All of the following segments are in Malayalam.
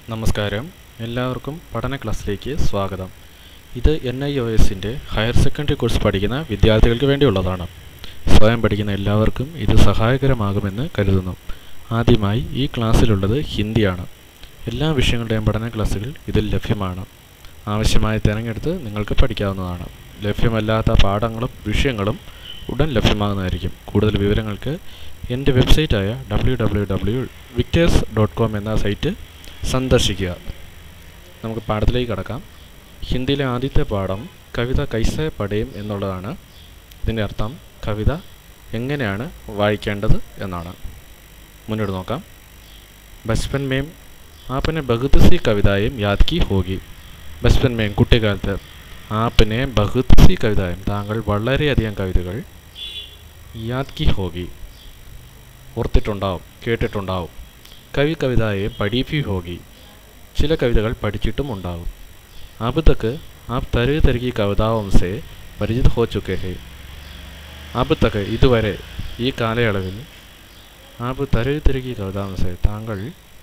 നമസ്കാരം എല്ലാവർക്കും പഠന ക്ലാസ്സിലേക്ക് സ്വാഗതം ഇത് എൻ ഐ ഒ എസിൻ്റെ ഹയർ സെക്കൻഡറി കോഴ്സ് പഠിക്കുന്ന വിദ്യാർത്ഥികൾക്ക് വേണ്ടിയുള്ളതാണ് സ്വയം പഠിക്കുന്ന എല്ലാവർക്കും ഇത് സഹായകരമാകുമെന്ന് കരുതുന്നു ആദ്യമായി ഈ ക്ലാസ്സിലുള്ളത് ഹിന്ദിയാണ് എല്ലാ വിഷയങ്ങളുടെയും പഠന ക്ലാസ്സുകൾ ഇതിൽ ലഭ്യമാണ് ആവശ്യമായി തിരഞ്ഞെടുത്ത് നിങ്ങൾക്ക് പഠിക്കാവുന്നതാണ് ലഭ്യമല്ലാത്ത പാഠങ്ങളും വിഷയങ്ങളും ഉടൻ ലഭ്യമാകുന്നതായിരിക്കും കൂടുതൽ വിവരങ്ങൾക്ക് എൻ്റെ വെബ്സൈറ്റായ W W W Victers dot com എന്ന സൈറ്റ് സന്ദർശിക്കുക നമുക്ക് പാഠത്തിലേക്ക് കടക്കാം ഹിന്ദിയിലെ ആദ്യത്തെ പാഠം കവിത കൈസെ പടയും എന്നുള്ളതാണ് ഇതിൻ്റെ അർത്ഥം കവിത എങ്ങനെയാണ് വായിക്കേണ്ടത് എന്നാണ് മുന്നോട്ട് നോക്കാം ബച്പൻ മേം ആപ്പനെ ബഹുത് സി കവിതായും യാദ് കി ഹോഗി ബച്പൻ മേം കുട്ടിക്കാലത്ത് ആപ്പിനെ ബഹുത് സി കവിതായും താങ്കൾ വളരെയധികം കവിതകൾ യാദ് കി ഹോഗി ഓർത്തിട്ടുണ്ടാവും കേട്ടിട്ടുണ്ടാവും കവി കവിതായെ പഠിപ്പി ഹോഗി ചില കവിതകൾ പഠിച്ചിട്ടും ഉണ്ടാവും अब तक आप तरह तरह की कविताओं से പരിചിത് ഹോ ചുക്കേ ഹേ അബ് തക്ക് ഇതുവരെ ഈ കാലയളവിൽ ആബ് തരവ് തിരക്കി കവിതാംസെ താങ്കൾ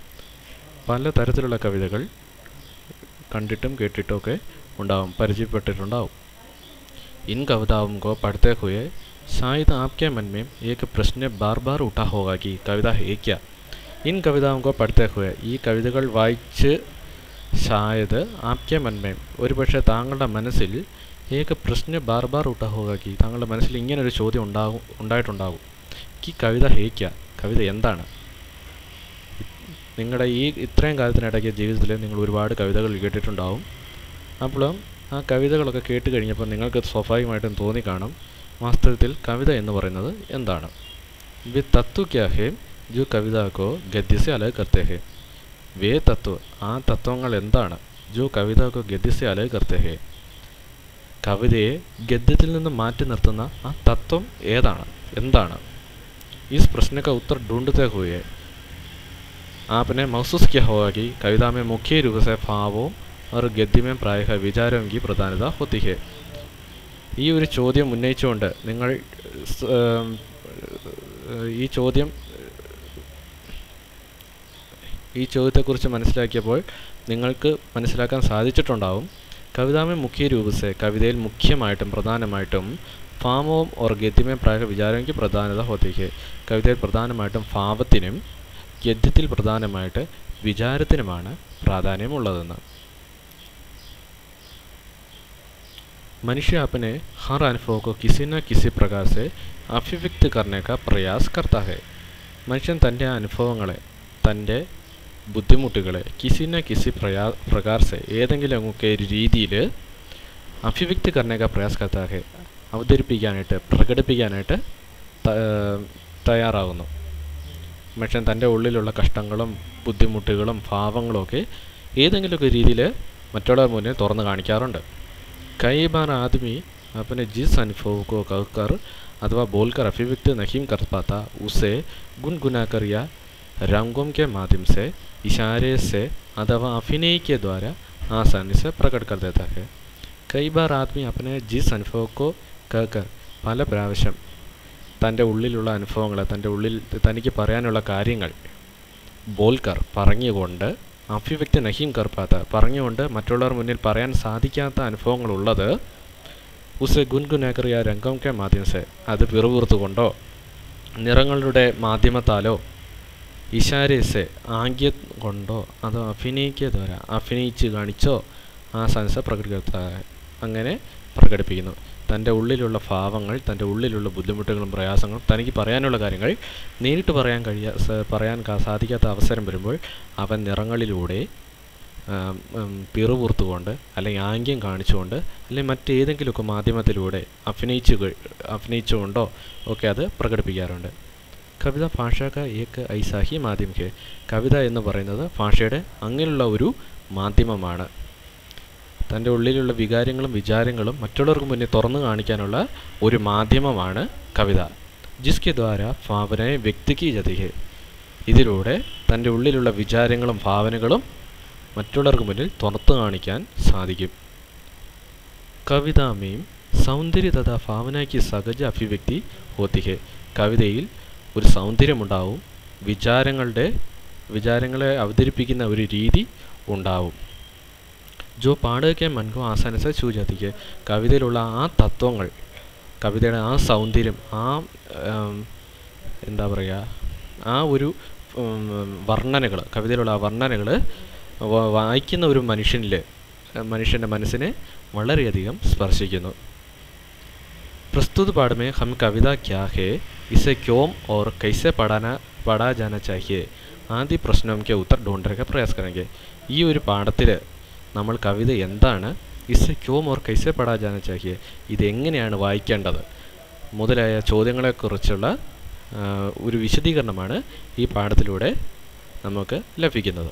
പല തരത്തിലുള്ള കവിതകൾ കണ്ടിട്ടും കേട്ടിട്ടുമൊക്കെ ഉണ്ടാവും പരിചയപ്പെട്ടിട്ടുണ്ടാവും इन कविताओं को पढ़ते हुए शायद आपके मन में एक प्रश्न बार बार उठा होगा कि कविता है क्या इन कविताओं को पढ़ते हुए ഈ കവിതകൾ വായിച്ച് ഷായത് ആപ്കെ മന്മേ ഒരുപക്ഷെ താങ്കളുടെ മനസ്സിൽ ഏക പ്രശ്ന ബാർ ബാർ ഉട്ടാ ഹോകാക്കി താങ്കളുടെ മനസ്സിൽ ഇങ്ങനൊരു ചോദ്യം ഉണ്ടാകും ഉണ്ടായിട്ടുണ്ടാകും ഈ കവിത ഹേക്ക കവിത എന്താണ് നിങ്ങളുടെ ഈ ഇത്രയും കാലത്തിനിടയ്ക്ക് ജീവിതത്തിൽ നിങ്ങൾ ഒരുപാട് കവിതകൾ കേട്ടിട്ടുണ്ടാവും അപ്പോൾ ആ കവിതകളൊക്കെ കേട്ട് കഴിഞ്ഞപ്പോൾ നിങ്ങൾക്ക് സ്വാഭാവികമായിട്ടും തോന്നിക്കാണും വാസ്തവത്തിൽ കവിത എന്ന് പറയുന്നത് എന്താണ് വി തത്വ ക്യാ ഹേ ജു കവിതാക്കോ ഗദ്യസെ അലഗ് കർത്തേ ഹേ വേ തത്വ ആ തത്വങ്ങൾ എന്താണ് ജോ കവിതക്കോ ഗദ്യസെ അലഗ് കർത്തേ ഹേ കവിതയെ ഗദ്യത്തിൽ നിന്ന് മാറ്റി നിർത്തുന്ന ആ തത്വം ഏതാണ് എന്താണ് इस प्रश्न का उत्तर ढूंढते हुए आपने महसूस किया होगा कि कविता में मुख्य रूप से भावों और गद्य में प्रायः विचारों की प्रधानता होती है ഈ ഒരു ചോദ്യം ഉന്നയിച്ചുകൊണ്ട് നിങ്ങൾ സ്- ഏം, ഈ ചോദ്യം ഈ ചോദ്യത്തെക്കുറിച്ച് മനസ്സിലാക്കിയപ്പോൾ നിങ്ങൾക്ക് മനസ്സിലാക്കാൻ സാധിച്ചിട്ടുണ്ടാവും കവിതാമേ മുഖ്യ രൂപസെ കവിതയിൽ മുഖ്യമായിട്ടും പ്രധാനമായിട്ടും ഭാവവും ഓർ ഗദ്യമേ പ്രായ വിചാരമെങ്കിൽ പ്രധാനത ഹോത്തേക്ക് കവിതയിൽ പ്രധാനമായിട്ടും ഭാവത്തിനും ഗദ്യത്തിൽ പ്രധാനമായിട്ട് വിചാരത്തിനുമാണ് പ്രാധാന്യമുള്ളതെന്ന് मनुष्य अपने हर अनुभव को किसी न किसी प्रकार से अभिव्यक्त करने का प्रयास करता है മനുഷ്യൻ തൻ്റെ അനുഭവങ്ങളെ തൻ്റെ ബുദ്ധിമുട്ടുകളെ കിസി ന കിസി പ്രയാ പ്രകാർസെ ഏതെങ്കിലുമൊക്കെ ഒരു രീതിയിൽ അഭിവ്യക്തി കർണേക്ക പ്രയാസ് കർത്താ ഹെ അവതരിപ്പിക്കാനായിട്ട് പ്രകടിപ്പിക്കാനായിട്ട് ത- തയ്യാറാകുന്നു മനുഷ്യൻ തൻ്റെ ഉള്ളിലുള്ള കഷ്ടങ്ങളും ബുദ്ധിമുട്ടുകളും ഭാവങ്ങളും ഒക്കെ ഏതെങ്കിലുമൊക്കെ രീതിയിൽ മറ്റുള്ളവർ മുന്നിൽ തുറന്നു കാണിക്കാറുണ്ട് कई बार आदमी अपने जिस अनुभव को कहकर अथवा बोलकर अभिव्यक्त नहीं कर पाता उसे गुनगुना कर या रंगों के माध्यम से इशारे से अथवा अभिनय के द्वारा आसानी से प्रकट कर देता है कई बार आदमी अपने जिस अनुभव को कहकर പല പ്രാവശ്യം തൻ്റെ ഉള്ളിലുള്ള അനുഭവങ്ങൾ തൻ്റെ ഉള്ളിൽ തനിക്ക് പറയാനുള്ള കാര്യങ്ങൾ ബോൽക്കർ പറഞ്ഞുകൊണ്ട് അഭിവ്യക്തി നഹീം കർപ്പാത്ത പറഞ്ഞുകൊണ്ട് മറ്റുള്ളവർ മുന്നിൽ പറയാൻ സാധിക്കാത്ത അനുഭവങ്ങളുള്ളത് ഉസെ ഗുൻഗുനാക്കറിയ രംഗം കെ മാധ്യമസെ അത് പിറുപിറുത്തുകൊണ്ടോ നിറങ്ങളുടെ മാധ്യമത്താലോ ഇഷാരേസെ ആംഗ്യം കൊണ്ടോ അതോ അഭിനയിക്കുക ദ്വാര അഭിനയിച്ച് കാണിച്ചോ ആ സൻസ പ്രകടിപ്പിത്ത അങ്ങനെ പ്രകടിപ്പിക്കുന്നു തൻ്റെ ഉള്ളിലുള്ള ഭാവങ്ങൾ തൻ്റെ ഉള്ളിലുള്ള ബുദ്ധിമുട്ടുകളും പ്രയാസങ്ങളും തനിക്ക് പറയാനുള്ള കാര്യങ്ങൾ നേരിട്ട് പറയാൻ കഴിയാ സ- പറയാൻ കാ- സാധിക്കാത്ത അവസരം വരുമ്പോൾ അവൻ നിറങ്ങളിലൂടെ ആം, ഉം, പിറുപുറത്തുകൊണ്ട് അല്ലെങ്കിൽ ആംഗ്യം കാണിച്ചുകൊണ്ട് അല്ലെങ്കിൽ മറ്റേതെങ്കിലുമൊക്കെ മാധ്യമത്തിലൂടെ അഭിനയിച്ചു കഴി- അഭിനയിച്ചുകൊണ്ടോ ഒക്കെ അത് പ്രകടിപ്പിക്കാറുണ്ട് കവിത ഭാഷക ഏക്ക് ഐസാഹി മാധ്യമ ഹെ കവിത എന്ന് പറയുന്നത് ഭാഷയുടെ അങ്ങനെയുള്ള ഒരു മാധ്യമമാണ് തൻ്റെ ഉള്ളിലുള്ള വികാരങ്ങളും വിചാരങ്ങളും മറ്റുള്ളവർക്ക് മുന്നിൽ തുറന്നു കാണിക്കാനുള്ള ഒരു മാധ്യമമാണ് കവിത ജിസ്കെ ദ്വാര ഭാവനയെ വ്യക്തിക്ക് ജതിഹെ ഇതിലൂടെ തൻ്റെ ഉള്ളിലുള്ള വിചാരങ്ങളും ഭാവനകളും മറ്റുള്ളവർക്ക് മുന്നിൽ തുറത്തു കാണിക്കാൻ സാധിക്കും കവിതാമയും സൗന്ദര്യ തഥാ ഭാവനയ്ക്ക് സഹജ അഭിവ്യക്തി ഹോത്തിഹെ കവിതയിൽ ഒരു സൗന്ദര്യമുണ്ടാവും വിചാരങ്ങളുടെ വിചാരങ്ങളെ അവതരിപ്പിക്കുന്ന ഒരു രീതി ഉണ്ടാവും ജോ പാടുകയ്ക്ക് മൻകോ ആസാനസ ചൂജാത്തിക്ക് കവിതയിലുള്ള ആ തത്വങ്ങൾ കവിതയുടെ ആ സൗന്ദര്യം ആ ഉം, എന്താ പറയുക ആ ഒരു വർണ്ണനകൾ കവിതയിലുള്ള ആ വർണ്ണനകൾ വായിക്കുന്ന ഒരു മനുഷ്യനിൽ മനുഷ്യൻ്റെ മനസ്സിനെ വളരെയധികം സ്പർശിക്കുന്നു प्रस्तुत पाठ में हम कविता क्या है इसे क्यों और कैसे पढ़ाना पढ़ा जाना चाहिए ആദ്യ പ്രശ്നം के उत्तर ढूंढने का प्रयास करेंगे ഈ ഒരു പാഠത്തിൽ നമ്മൾ കവിത എന്താണ് ഇസ് ക്യോം ഓർ കൈസെ പടാ ജാന ചാഹിയെ ഇതെങ്ങനെയാണ് വായിക്കേണ്ടത് മുതലായ ചോദ്യങ്ങളെക്കുറിച്ചുള്ള ആ, ഒരു വിശദീകരണമാണ് ഈ പാഠത്തിലൂടെ നമുക്ക് ലഭിക്കുന്നത്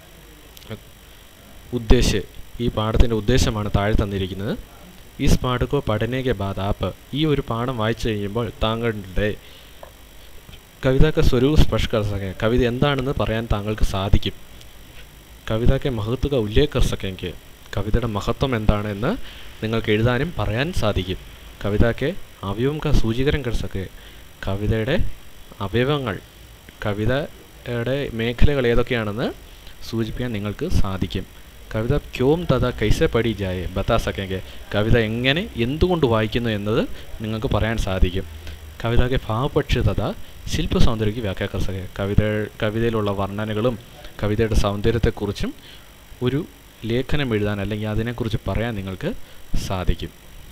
ഉദ്ദേശ് ഈ പാഠത്തിൻ്റെ ഉദ്ദേശമാണ് താഴെ തന്നിരിക്കുന്നത് ഈ പാഠക്കോ പഠനേക ബാദ് ആപ്പ് ഈ ഒരു പാഠം വായിച്ചു കഴിയുമ്പോൾ താങ്കളുടെ കവിതക്ക് സ്വരൂപ് സ്പർശ് കർ സക്കെ കവിത എന്താണെന്ന് പറയാൻ താങ്കൾക്ക് സാധിക്കും കവിതയ്ക്ക് മഹത്വ ഉല്ലേഖ കർ സക്കെങ്കിൽ കവിതയുടെ മഹത്വം എന്താണെന്ന് നിങ്ങൾക്ക് എഴുതാനും പറയാൻ സാധിക്കും കവിതയ്ക്ക് അവയവം ക സൂചികരം കർ സക്കെ കവിതയുടെ അവയവങ്ങൾ കവിതയുടെ മേഖലകൾ ഏതൊക്കെയാണെന്ന് സൂചിപ്പിക്കാൻ നിങ്ങൾക്ക് സാധിക്കും കവിത ക്യോം തഥ കൈസെ പടി ജായെ ബത്താ സക്കെങ്കിൽ കവിത എങ്ങനെ എന്തുകൊണ്ട് വായിക്കുന്നു എന്നത് നിങ്ങൾക്ക് പറയാൻ സാധിക്കും കവിതയ്ക്ക് ഭാവപക്ഷ തഥ ശില്പ സൗന്ദര്യക്ക് വ്യാഖ്യാക്കർ സക്കെ കവിത കവിതയിലുള്ള വർണ്ണനകളും കവിതയുടെ സൗന്ദര്യത്തെക്കുറിച്ചും ഒരു ലേഖനം എഴുതാൻ അല്ലെങ്കിൽ അതിനെക്കുറിച്ച് പറയാൻ നിങ്ങൾക്ക് സാധിക്കും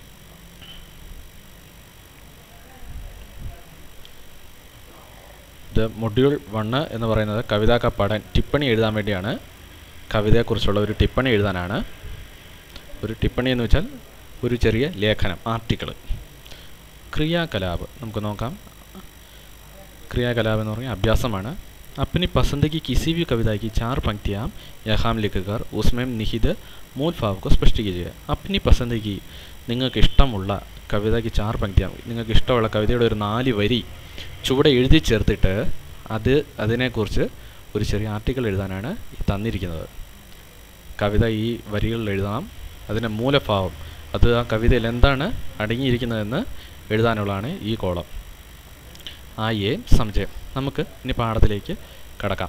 ഇത് മൊഡ്യൂൾ വണ്ണ് എന്ന് പറയുന്നത് കവിതാക്ക പഠൻ ടിപ്പണി എഴുതാൻ വേണ്ടിയാണ് കവിതയെക്കുറിച്ചുള്ള ഒരു ടിപ്പണി എഴുതാനാണ് ഒരു ടിപ്പണി എന്ന് വെച്ചാൽ ഒരു ചെറിയ ലേഖനം ആർട്ടിക്കിൾ ക്രിയാകലാപ് നമുക്ക് നോക്കാം ക്രിയാകലാപ് എന്ന് പറഞ്ഞാൽ അഭ്യാസമാണ് अपनी पसंद की किसी भी कविता की चार पंक्तियाँ यहाँ लिखकर उसमें निहित मूल भाव को स्पष्ट कीजिए अपनी पसंद की നിങ്ങൾക്ക് ഇഷ്ടമുള്ള കവിതയ്ക്ക് ചാർ പങ്ക്തിയാം നിങ്ങൾക്ക് ഇഷ്ടമുള്ള കവിതയുടെ ഒരു നാല് വരി ചുവടെ എഴുതി ചേർത്തിട്ട് അത് അതിനെക്കുറിച്ച് ഒരു ചെറിയ ആർട്ടിക്കിൾ എഴുതാനാണ് ഈ തന്നിരിക്കുന്നത് കവിത ഈ വരികളിൽ എഴുതണം അതിൻ്റെ മൂലഭാവം അത് ആ കവിതയിൽ എന്താണ് അടങ്ങിയിരിക്കുന്നതെന്ന് എഴുതാനുള്ളതാണ് ഈ കോളം ആയേ സംശയം നമുക്ക് ഇനി പാഠത്തിലേക്ക് കടക്കാം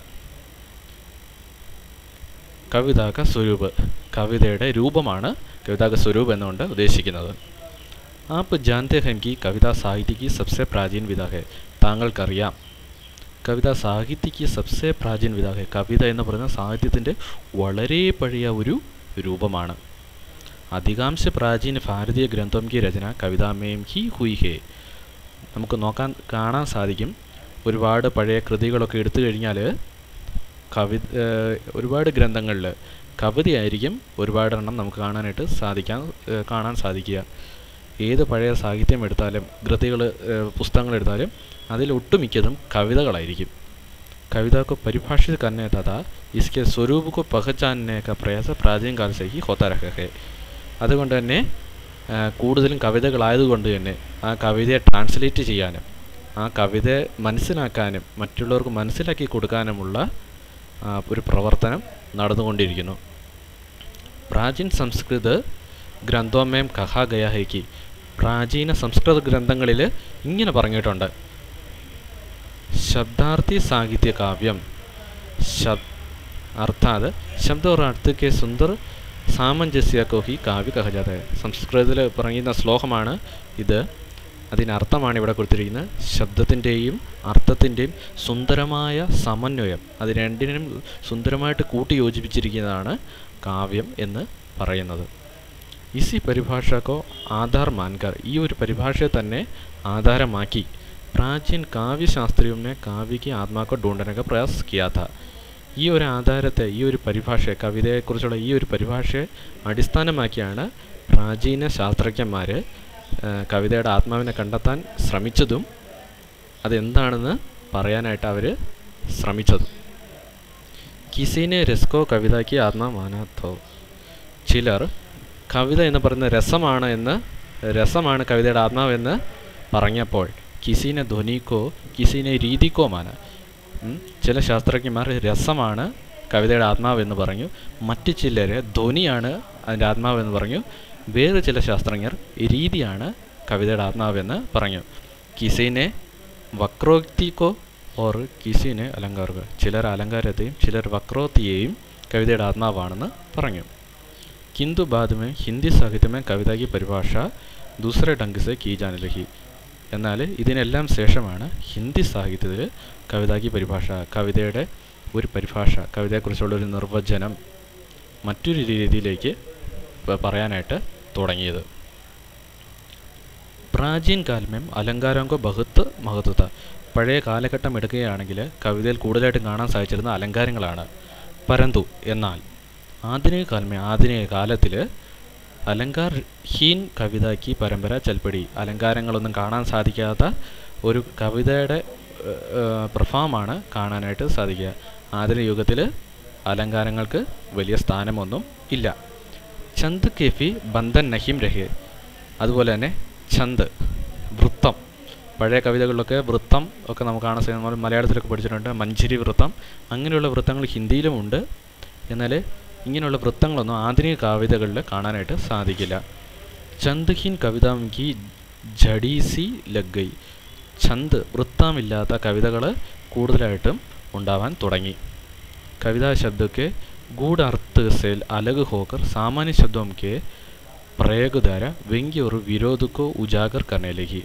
കവിതാക സ്വരൂപ് കവിതയുടെ രൂപമാണ് കവിതാക സ്വരൂപ് എന്നുകൊണ്ട് ഉദ്ദേശിക്കുന്നത് ആപ്പ് ജാൻതെ ഹം കി കവിതാ സാഹിത്യക്ക് സബ്സെ പ്രാചീൻ വിധ ഹെ താങ്കൾക്കറിയാം കവിതാ സാഹിത്യക്ക് സബ്സെ പ്രാചീൻ വിധ ഹെ കവിത എന്ന് പറയുന്ന സാഹിത്യത്തിൻ്റെ വളരെ പഴയ ഒരു രൂപമാണ് അധികാംശ പ്രാചീന ഭാരതീയ ഗ്രന്ഥം കി രചന കവിതാമയം ഹി ഹുയി ഹേ നമുക്ക് നോക്കാൻ കാണാൻ സാധിക്കും ഒരുപാട് പഴയ കൃതികളൊക്കെ എടുത്തു കഴിഞ്ഞാൽ കവി ഒരുപാട് ഗ്രന്ഥങ്ങളിൽ കവിതയായിരിക്കും ഒരുപാട് എണ്ണം നമുക്ക് കാണാനായിട്ട് സാധിക്കാൻ ഏഹ് കാണാൻ സാധിക്കുക ഏത് പഴയ സാഹിത്യം എടുത്താലും കൃതികൾ പുസ്തകങ്ങൾ എടുത്താലും അതിൽ ഒട്ടുമിക്കതും കവിതകളായിരിക്കും कविता को परिभाषित करने तथा इसके स्वरूप को पहचानने का प्रयास प्राचीन काल से ही होता रहा है അതുകൊണ്ട് തന്നെ ആ, കൂടുതലും കവിതകളായതുകൊണ്ട് തന്നെ ആ കവിതയെ ട്രാൻസ്ലേറ്റ് ചെയ്യാനും ആ കവിതയെ മനസ്സിലാക്കാനും മറ്റുള്ളവർക്ക് മനസ്സിലാക്കി കൊടുക്കാനുമുള്ള ആ, ഒരു പ്രവർത്തനം നടന്നുകൊണ്ടിരിക്കുന്നു പ്രാചീൻ സംസ്കൃത ഗ്രന്ഥോമയം കഹാ ഗയ ഹൈക്ക് പ്രാചീന സംസ്കൃത ഗ്രന്ഥങ്ങളിൽ ഇങ്ങനെ പറഞ്ഞിട്ടുണ്ട് शब्दार्थी साहित्य काव्यम शब्द अर्थात शब्द और अर्थ के सुंदर സാമഞ്ജസ്യ को ही കാവ്യ कहा जाता है സംസ്കൃതത്തിൽ പറയുന്ന ശ്ലോകമാണ് ഇത് അതിനർത്ഥമാണ് ഇവിടെ കൊടുത്തിരിക്കുന്നത് ശബ്ദത്തിൻ്റെയും അർത്ഥത്തിൻ്റെയും സുന്ദരമായ സമന്വയം അത് രണ്ടിനും സുന്ദരമായിട്ട് കൂട്ടി യോജിപ്പിച്ചിരിക്കുന്നതാണ് കാവ്യം എന്ന് പറയുന്നത് ഇസി പരിഭാഷക്കോ ആധാർ മാൻകർ ഈ ഒരു പരിഭാഷയെ തന്നെ ആധാരമാക്കി പ്രാചീൻ കാവ്യശാസ്ത്രിയും ने काव्य की आत्मा को ढूंढने का प्रयास किया था ഈ ഒരു ആധാരത്തെ ഈ ഒരു പരിഭാഷയെ കവിതയെക്കുറിച്ചുള്ള ഈ ഒരു പരിഭാഷയെ അടിസ്ഥാനമാക്കിയാണ് പ്രാചീന ശാസ്ത്രജ്ഞന്മാർ കവിതയുടെ ആത്മാവിനെ കണ്ടെത്താൻ ശ്രമിച്ചതും അതെന്താണെന്ന് പറയാനായിട്ട് അവർ ശ്രമിച്ചതും കിസിനെ രസ്കോ കവിതയ്ക്ക് ആത്മാ മാനാത്തോ ചിലർ കവിത എന്ന് പറയുന്ന രസമാണ് എന്ന് രസമാണ് കവിതയുടെ ആത്മാവെന്ന് പറഞ്ഞപ്പോൾ കിസിനെ ധ്വനിക്കോ കിസിനെ രീതിക്കോ മാന ഉം, ചില ശാസ്ത്രജ്ഞന്മാർ രസമാണ് കവിതയുടെ ആത്മാവെന്ന് പറഞ്ഞു മറ്റു ചിലർ ധ്വനിയാണ് അതിൻ്റെ ആത്മാവെന്ന് പറഞ്ഞു വേറെ ചില ശാസ്ത്രജ്ഞർ രീതിയാണ് കവിതയുടെ ആത്മാവെന്ന് പറഞ്ഞു കിസിനെ വക്രോക്തിക്കോ ഓർ കിസിനെ അലങ്കാറുക ചിലർ അലങ്കാരത്തെയും ചിലർ വക്രോക്തിയെയും കവിതയുടെ ആത്മാവാണെന്ന് പറഞ്ഞു किंतु बाद में ഹിന്ദി സാഹിത്യ में കവിത की പരിഭാഷ ദൂസറെ ढंग से की जाने लगी എന്നാൽ ഇതിനെല്ലാം ശേഷമാണ് ഹിന്ദി സാഹിത്യത്തിൽ കവിതാക്കി പരിഭാഷ കവിതയുടെ ഒരു പരിഭാഷ കവിതയെക്കുറിച്ചുള്ള ഒരു നിർവചനം മറ്റൊരു രീതിയിലേക്ക് പ- പറയാനായിട്ട് തുടങ്ങിയത് പ്രാചീൻ കാലമേം അലങ്കാരങ്കോ ബഹുത്ത് മഹത്വത പഴയ കാലഘട്ടം എടുക്കുകയാണെങ്കിൽ കവിതയിൽ കൂടുതലായിട്ട് കാണാൻ സാധിച്ചിരുന്ന അലങ്കാരങ്ങളാണ് പരന്തു എന്നാൽ ആധുനിക കാലമേ ആധുനിക കാലത്തിൽ അലങ്കാർ ഹീൻ കവിതയ്ക്ക് പരമ്പര ചൽപ്പടി അലങ്കാരങ്ങളൊന്നും കാണാൻ സാധിക്കാത്ത ഒരു കവിതയുടെ ഏഹ്, ഏഹ്, പ്രഭാവമാണ് കാണാനായിട്ട് സാധിക്കുക ആധുനിക യുഗത്തിൽ അലങ്കാരങ്ങൾക്ക് വലിയ സ്ഥാനമൊന്നും ഇല്ല ചന്ദ് കെഫി ബന്ധൻ നഹിം രഹേ അതുപോലെ തന്നെ ഛന്ദ് വൃത്തം പഴയ കവിതകളിലൊക്കെ വൃത്തം ഒക്കെ നമുക്ക് കാണാൻ സാധിക്കും നമ്മൾ മലയാളത്തിലൊക്കെ പഠിച്ചിട്ടുണ്ട് മഞ്ചരി വൃത്തം അങ്ങനെയുള്ള വൃത്തങ്ങൾ ഹിന്ദിയിലുമുണ്ട് എന്നാൽ ഇങ്ങനെയുള്ള വൃത്തങ്ങളൊന്നും ആധുനിക കവിതകളിൽ കാണാനായിട്ട് സാധിക്കില്ല ചന്ദ്ഹീൻ കവിതാംഗി ജഡീസി ലഗൈ ഛന്ദ് വൃത്തമില്ലാത്ത കവിതകൾ കൂടുതലായിട്ടും ഉണ്ടാവാൻ തുടങ്ങി कविता शब्द के गूढ़ अर्थ से अलग होकर सामान्य शब्दों के प्रयोग द्वारा व्यंग्य और विरोध को उजागर करने लगी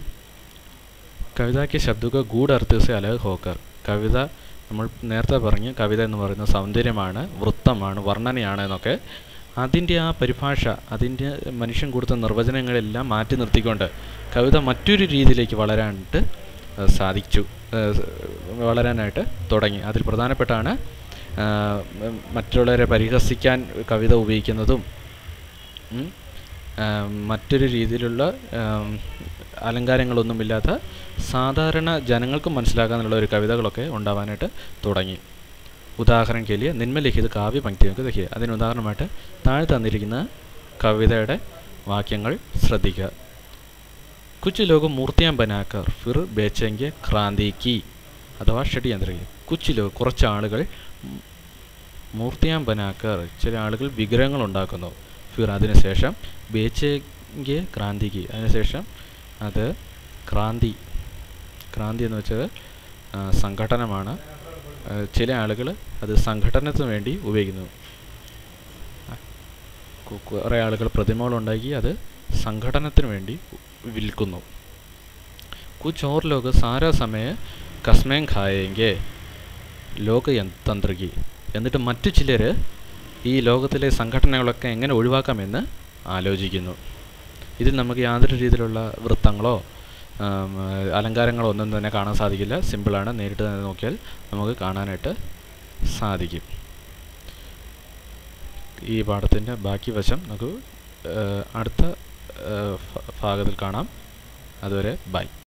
കവിത കെ ശബ്ദക ഗൂഢ അർത്ഥ സെ അലഗ് ഹോക്കർ കവിത നമ്മൾ നേരത്തെ പറഞ്ഞ കവിത എന്ന് പറയുന്ന സൗന്ദര്യമാണ് വൃത്തമാണ് വർണ്ണനയാണ് എന്നൊക്കെ അതിൻ്റെ ആ പരിഭാഷ അതിൻ്റെ മനുഷ്യൻ കൊടുത്ത നിർവചനങ്ങളെല്ലാം മാറ്റി നിർത്തിക്കൊണ്ട് കവിത മറ്റൊരു രീതിയിലേക്ക് വളരാനായിട്ട് ഏഹ്, സാധിച്ചു ഏഹ്, വളരാനായിട്ട് തുടങ്ങി അതിൽ പ്രധാനപ്പെട്ടാണ് ആഹ്, ഉം, മറ്റുള്ളവരെ പരിഹസിക്കാൻ കവിത ഉപയോഗിക്കുന്നതും ഉം, ആം, മറ്റൊരു രീതിയിലുള്ള ആം, അലങ്കാരങ്ങളൊന്നുമില്ലാത്ത സാധാരണ ജനങ്ങൾക്ക് മനസ്സിലാക്കാനുള്ള ഒരു കവിതകളൊക്കെ ഉണ്ടാവാനായിട്ട് തുടങ്ങി ഉദാഹരണം കേലിയ നിന്മലിഖിത കാവ്യ പങ്ക്തികൾക്ക് ദഹിയ അതിന് ഉദാഹരണമായിട്ട് താഴെ തന്നിരിക്കുന്ന കവിതയുടെ വാക്യങ്ങൾ ശ്രദ്ധിക്കുക കുച്ച് ലോക മൂർത്തിയാൻ ബനാക്കർ ഫിർ ബേച്ചെങ്കെ ക്രാന്തി കി അഥവാ ഷഡിയന്ത്രി കുച്ച് ലോക കുറച്ച് ആളുകൾ മൂർത്തിയാൻ ബനാക്കർ ചില ആളുകൾ വിഗ്രഹങ്ങൾ ഉണ്ടാക്കുന്നു ഫിർ അതിനുശേഷം ബേച്ചെങ്കെ ക്രാന്തിക്ക് അതിനുശേഷം അത് ക്രാന്തി ക്രാന്തി എന്ന് വെച്ചത് ആ, സംഘടനമാണ് ആ, ചില ആളുകൾ അത് സംഘടനത്തിന് വേണ്ടി ഉപയോഗിക്കുന്നു കു- കുറേ ആളുകൾ പ്രതിമകളുണ്ടാക്കി അത് സംഘടനത്തിന് വേണ്ടി വിൽക്കുന്നു കുച്ച് ഓർ ലോക സാരാ സമയ കസ്മേം ഖായെങ്കെ ലോക തന്ത്രിക്ക് എന്നിട്ട് മറ്റു ചിലർ ഈ ലോകത്തിലെ സംഘടനകളൊക്കെ എങ്ങനെ ഒഴിവാക്കാമെന്ന് ആലോചിക്കുന്നു ഇതിൽ നമുക്ക് യാതൊരു രീതിയിലുള്ള വൃത്തങ്ങളോ ആം, അലങ്കാരങ്ങളോ ഒന്നും തന്നെ കാണാൻ സാധിക്കില്ല സിമ്പിളാണ് നേരിട്ട് തന്നെ നോക്കിയാൽ നമുക്ക് കാണാനായിട്ട് സാധിക്കും ഈ പാഠത്തിൻ്റെ ബാക്കി വശം നമുക്ക് ഏഹ്, അടുത്ത ഏഹ്, ഭ- ഭാഗത്തിൽ കാണാം അതുവരെ ബൈ